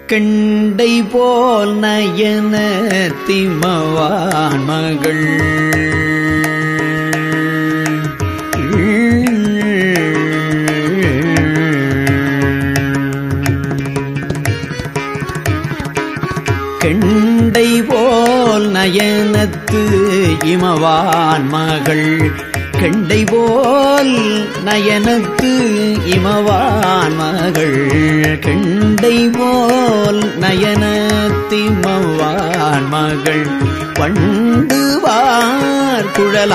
கெண்டை போல் நயன திமவான் மகள் கெண்டை போல் நயனத்து இமவான் மகள் கெண்டை போல் நயனத்து இமவான் மகள் கெண்டை போல் நயனத்திமவான் மகள் பண்டுவார்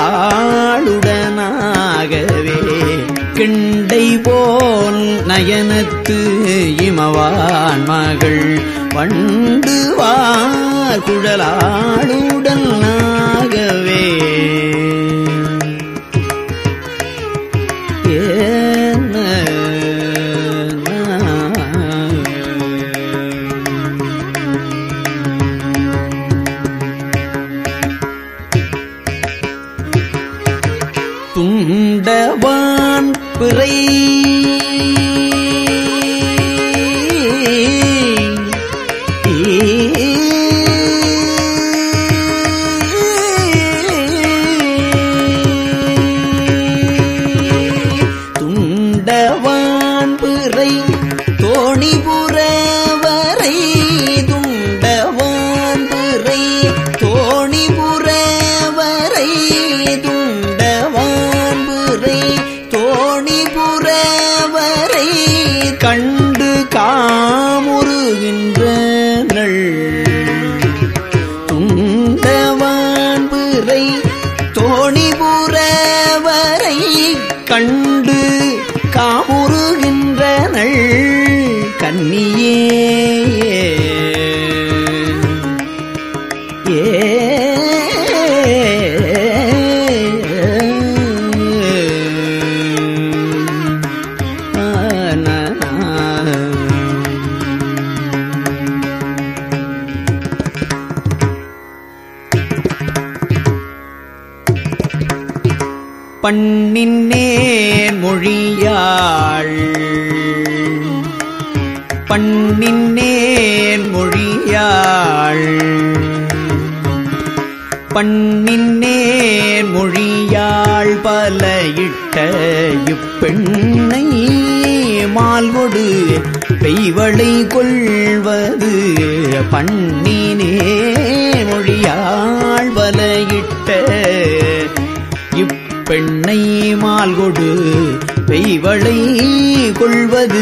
குழலாளுடனாகவே கெண்டை போல் நயனத்து இமவான் மகள் வண்டுவார் குழலாளுடனாகவே ஏன துண்டவான் பிறை துண்டவான் பிறை தோணி புறவரை துண்டவான் பிறை தோணி புறவரை துண்டவான் பிறை தோணி புறவரை கண்டு காமுறுகின்றனள் துண்டவான் பிறை தோணி புறவரை கண்டு காமுறுகின்றனள் கன்னியே ஏ பண்ணின் நேர் மொழியாள் பண்ணின் நேர் மொழியாள் பண்ணின் நேர் மொழியாள் பல இட்ட இப்பெண்ணை மால்கொடு பெய்வளை கொள்வது பண்ணினே மொழியாள் பல இட்ட இப்பெண்ணை மால்கொடு பெய்வளை கொள்வது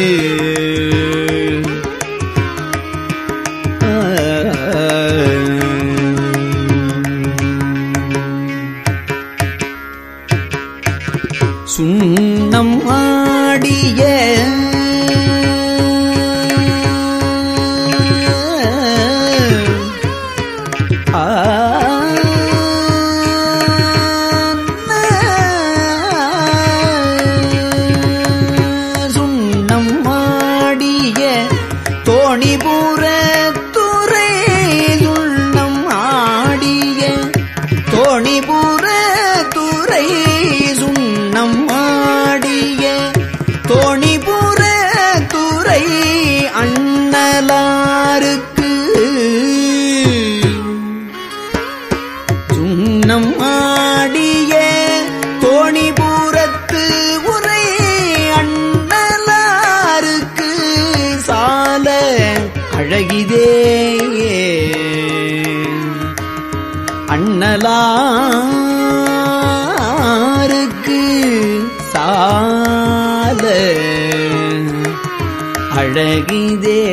சுண்ணம் ஆடிய சுண்ணம் ஆடிய தோணிபுர துறை சுண்ணம் ஆடிய தோணிபுர துறை சுண்ணம் ஆடிய தோணிபுர துறை அண்ணலாருக்கு சுண்ணம் ஆடிய தோணிபுரத்து உரை அண்ணலாருக்கு சால அழகிதே அண்ணலாருக்கு சால அழகிதே